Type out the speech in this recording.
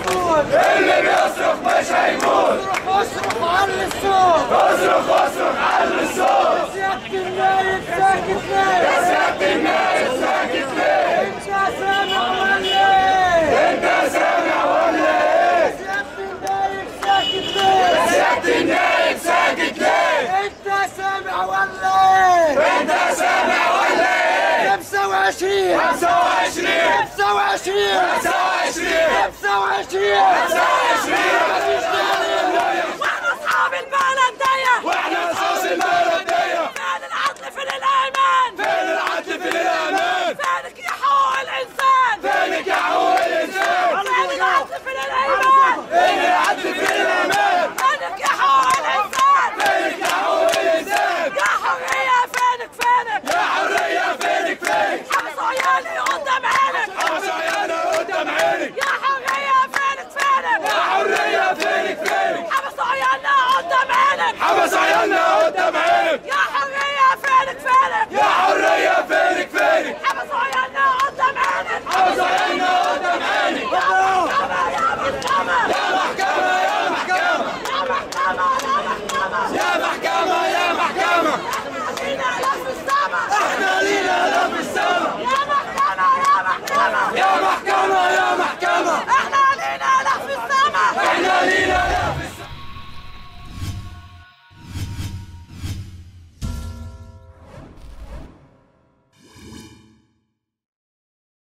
هيموت اللي بيصرخ مش هيموت اصرخ على الصوت اصرخ اصرخ على الصوت سيادة النايب ساكت ليه سيادة النايب ساكت ليه انت سامع ولا ايه انت سامع ولا ايه سيادة النايب ساكت ليه سيادة النايب ساكت ليه انت سامع ولا ايه انت سامع ولا ايه 25 25 25 25 واحنا اصحاب البلد دي واحنا اصحاب البلد دي فين العدل فين الامان فين العدل فين الامان فينك يا حقوق الانسان فينك يا حقوق الانسان فين العدل فين الايمان فين العدل فين الامان فينك يا حقوق الانسان فينك يا حقوق الانسان يا حرية فينك فينك يا حرية فينك فين حبس عيالي قدام عينك حبس عيانا قدام عينك يا حرية فينك فينك يا حرية فينك فين حبس عيالنا قدام عينك حبس عيالنا